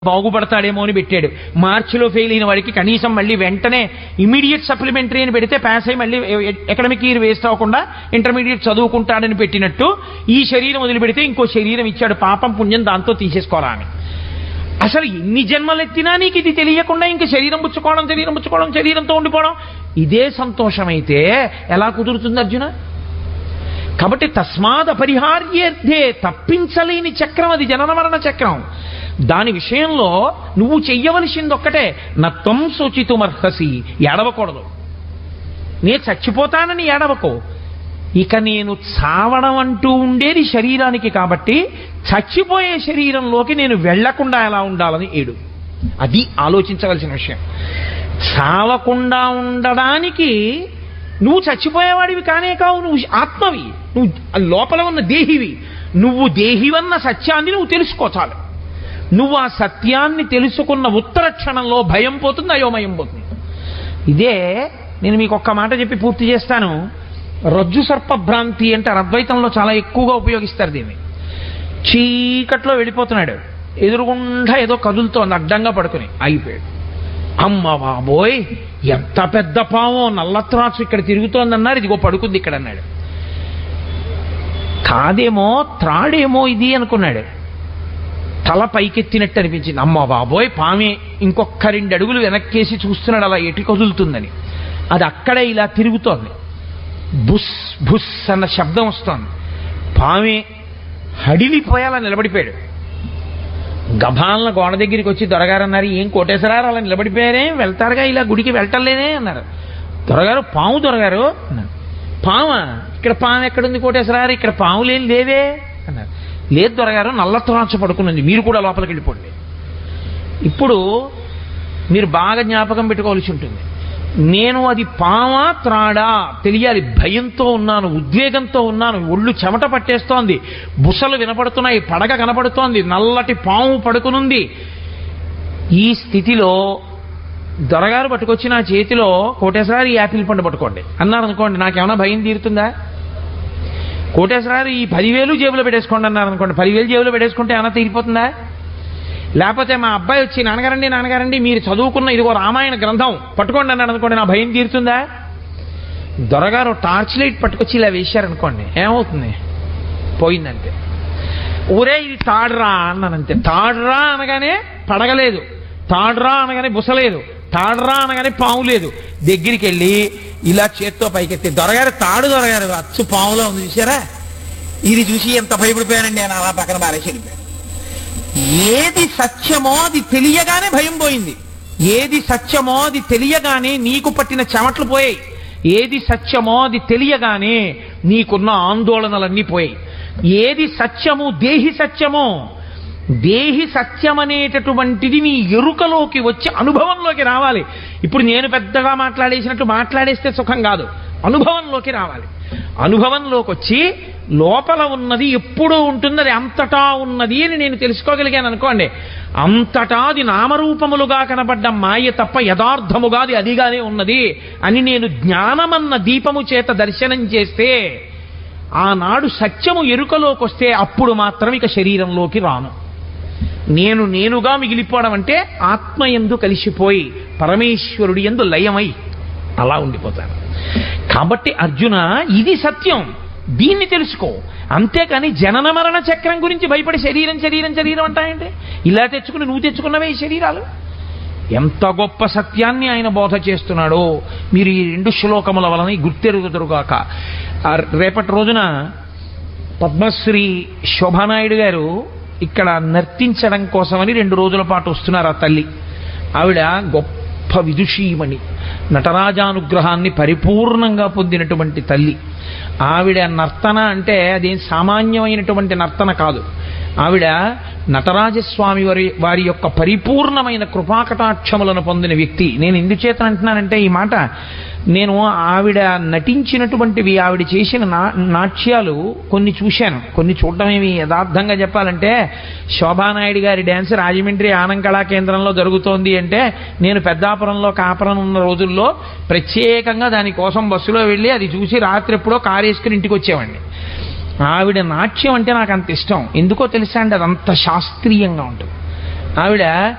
బాగుపడతాడేమో అని పెట్టాడు మార్చిలో ఫెయిల్ అయిన వాడికి కనీసం మళ్ళీ వెంటనే ఇమీడియట్ సప్లిమెంటరీ అని పెడితే పాస్ అయ్యి మళ్ళీ ఎకడమిక్ ఇయర్ వేస్ట్ అవ్వకుండా ఇంటర్మీడియట్ చదువుకుంటాడని పెట్టినట్టు ఈ శరీరం వదిలిపెడితే ఇంకో శరీరం ఇచ్చాడు పాపం పుణ్యం దాంతో తీసేసుకోరా అని అసలు ఎన్ని జన్మలు ఎత్తినా నీకు ఇది తెలియకుండా ఇంక శరీరం పుచ్చుకోవడం శరీరం పుచ్చుకోవడం శరీరంతో ఉండిపోవడం ఇదే సంతోషమైతే ఎలా కుదురుతుంది అర్జున కాబట్టి తస్మాద్ అపరిహార్యేర్థే తప్పించలేని చక్రం అది జనన మరణ చక్రం దాని విషయంలో నువ్వు చెయ్యవలసింది ఒక్కటే నత్వం శోచితుమర్హసి ఏడవకూడదు నే చచ్చిపోతానని ఏడవకో ఇక నేను చావడం అంటూ ఉండేది శరీరానికి కాబట్టి చచ్చిపోయే శరీరంలోకి నేను వెళ్లకుండా ఎలా ఉండాలని ఏడు అది ఆలోచించవలసిన విషయం చావకుండా ఉండడానికి నువ్వు చచ్చిపోయేవాడివి కానే కావు నువ్వు ఆత్మవి నువ్వు లోపల ఉన్న దేహివి నువ్వు దేహివన్న సత్యాన్ని నువ్వు తెలుసుకో చాలు నువ్వు ఆ సత్యాన్ని తెలుసుకున్న ఉత్తర క్షణంలో భయం పోతుంది అయోమయం పోతుంది ఇదే నేను మీకు ఒక్క మాట చెప్పి పూర్తి చేస్తాను రజ్జు సర్ప భ్రాంతి అంటే అద్వైతంలో చాలా ఎక్కువగా ఉపయోగిస్తారు దీన్ని చీకట్లో వెళ్ళిపోతున్నాడు ఎదురుగుండా ఏదో కదులుతోంది అడ్డంగా పడుకుని ఆగిపోయాడు అమ్మ బాబోయ్ ఎంత పెద్ద పావో నల్లత్రాసు ఇక్కడ తిరుగుతోందన్నారు ఇదిగో పడుకుంది ఇక్కడ అన్నాడు కాదేమో త్రాడేమో ఇది అనుకున్నాడు తల పైకెత్తినట్టు అనిపించింది అమ్మ బాబోయ్ పామే ఇంకొక రెండు అడుగులు వెనక్కేసి చూస్తున్నాడు అలా ఎటు కదులుతుందని అది అక్కడే ఇలా తిరుగుతోంది బుస్ బుస్ అన్న శబ్దం వస్తోంది పామే హడిలిపోయేలా నిలబడిపోయాడు గభాలన గోడ దగ్గరికి వచ్చి దొరగారు అన్నారు ఏం కోటేశ్వరారు అలా నిలబడిపోయారే వెళ్తారుగా ఇలా గుడికి వెళ్ళటలేదే అన్నారు దొరగారు పాము దొరగారు అన్నారు పామా ఇక్కడ పాము ఎక్కడుంది కోటేశ్వరారు ఇక్కడ పాములేం లేవే అన్నారు లేదు దొరగారు నల్ల త్రాచ పడుకున్నది మీరు కూడా లోపలికి వెళ్ళిపోండి ఇప్పుడు మీరు బాగా జ్ఞాపకం పెట్టుకోవాల్సి ఉంటుంది నేను అది పామా త్రాడా తెలియాలి భయంతో ఉన్నాను ఉద్వేగంతో ఉన్నాను ఒళ్ళు చెమట పట్టేస్తోంది బుసలు వినపడుతున్నాయి పడగ కనపడుతోంది నల్లటి పాము పడుకునుంది ఈ స్థితిలో దొరగారు పట్టుకొచ్చి నా చేతిలో కోటేశ్వరారు ఈ యాపిల్ పండు పట్టుకోండి అన్నారు అనుకోండి నాకేమైనా భయం తీరుతుందా కోటేశ్వరారు ఈ పదివేలు జేబులో పెట్టేసుకోండి అన్నారు అనుకోండి పదివేలు జేబులో పెట్టేసుకుంటే ఏమైనా తీరిపోతుందా లేకపోతే మా అబ్బాయి వచ్చి నాన్నగారండి నాన్నగారండి మీరు చదువుకున్న ఇదిగో రామాయణ గ్రంథం పట్టుకోండి అన్నాడు అనుకోండి నా భయం తీరుతుందా దొరగారు టార్చ్ లైట్ పట్టుకొచ్చి ఇలా వేశారనుకోండి ఏమవుతుంది పోయిందంతే ఊరే ఇది తాడ్రా అన్నానంతే తాడ్రా అనగానే పడగలేదు తాడ్రా అనగానే బుసలేదు తాడ్రా అనగానే పాము లేదు దగ్గరికి వెళ్ళి ఇలా చేత్తో పైకెత్తి దొరగారు తాడు దొరగారు అచ్చు పాములో ఉంది చూసారా ఇది చూసి ఎంత భయపడిపోయానండి నేను అలా పక్కన బారేసి వెళ్ళిపోయాను ఏది సత్యమో అది తెలియగానే భయం పోయింది ఏది సత్యమో అది తెలియగానే నీకు పట్టిన చెమట్లు పోయాయి ఏది సత్యమో అది తెలియగానే నీకున్న ఆందోళనలన్నీ పోయాయి ఏది సత్యము దేహి సత్యమో దేహి సత్యమనేటటువంటిది నీ ఎరుకలోకి వచ్చి అనుభవంలోకి రావాలి ఇప్పుడు నేను పెద్దగా మాట్లాడేసినట్టు మాట్లాడేస్తే సుఖం కాదు అనుభవంలోకి రావాలి అనుభవంలోకి వచ్చి లోపల ఉన్నది ఎప్పుడూ ఉంటుంది అది అంతటా ఉన్నది అని నేను తెలుసుకోగలిగాను అనుకోండి అంతటా అది నామరూపములుగా కనబడ్డ మాయ తప్ప యథార్థముగా అది అదిగానే ఉన్నది అని నేను జ్ఞానమన్న దీపము చేత దర్శనం చేస్తే ఆనాడు సత్యము ఎరుకలోకి వస్తే అప్పుడు మాత్రం ఇక శరీరంలోకి రాను నేను నేనుగా మిగిలిపోవడం అంటే ఆత్మ ఎందు కలిసిపోయి పరమేశ్వరుడు ఎందు లయమై అలా ఉండిపోతాను కాబట్టి అర్జున ఇది సత్యం దీన్ని తెలుసుకో అంతేకాని జనన మరణ చక్రం గురించి భయపడి శరీరం శరీరం శరీరం అంటాయంటే ఇలా తెచ్చుకుని నువ్వు తెచ్చుకున్నవే ఈ శరీరాలు ఎంత గొప్ప సత్యాన్ని ఆయన బోధ చేస్తున్నాడో మీరు ఈ రెండు శ్లోకముల వలన గుర్తెరుగుదురుగాక ఆ రేపటి రోజున పద్మశ్రీ శోభానాయుడు గారు ఇక్కడ నర్తించడం కోసమని రెండు రోజుల పాటు వస్తున్నారు ఆ తల్లి ఆవిడ గొప్ప విదుషీమణి నటరాజానుగ్రహాన్ని పరిపూర్ణంగా పొందినటువంటి తల్లి ఆవిడ నర్తన అంటే అదేం సామాన్యమైనటువంటి నర్తన కాదు ఆవిడ నటరాజస్వామి వారి వారి యొక్క పరిపూర్ణమైన కృపాకటాక్షములను పొందిన వ్యక్తి నేను ఎందుచేత అంటున్నానంటే ఈ మాట నేను ఆవిడ నటించినటువంటివి ఆవిడ చేసిన నా నాట్యాలు కొన్ని చూశాను కొన్ని చూడటమేమి యథార్థంగా చెప్పాలంటే శోభానాయుడు గారి డ్యాన్స్ రాజమండ్రి ఆనం కళా కేంద్రంలో జరుగుతోంది అంటే నేను పెద్దాపురంలో కాపురం ఉన్న రోజుల్లో ప్రత్యేకంగా దానికోసం బస్సులో వెళ్ళి అది చూసి రాత్రి ఎప్పుడో కారు వేసుకుని ఇంటికి వచ్చేవాడిని ఆవిడ నాట్యం అంటే నాకు అంత ఇష్టం ఎందుకో తెలుసా అండి అదంత శాస్త్రీయంగా ఉంటుంది ఆవిడ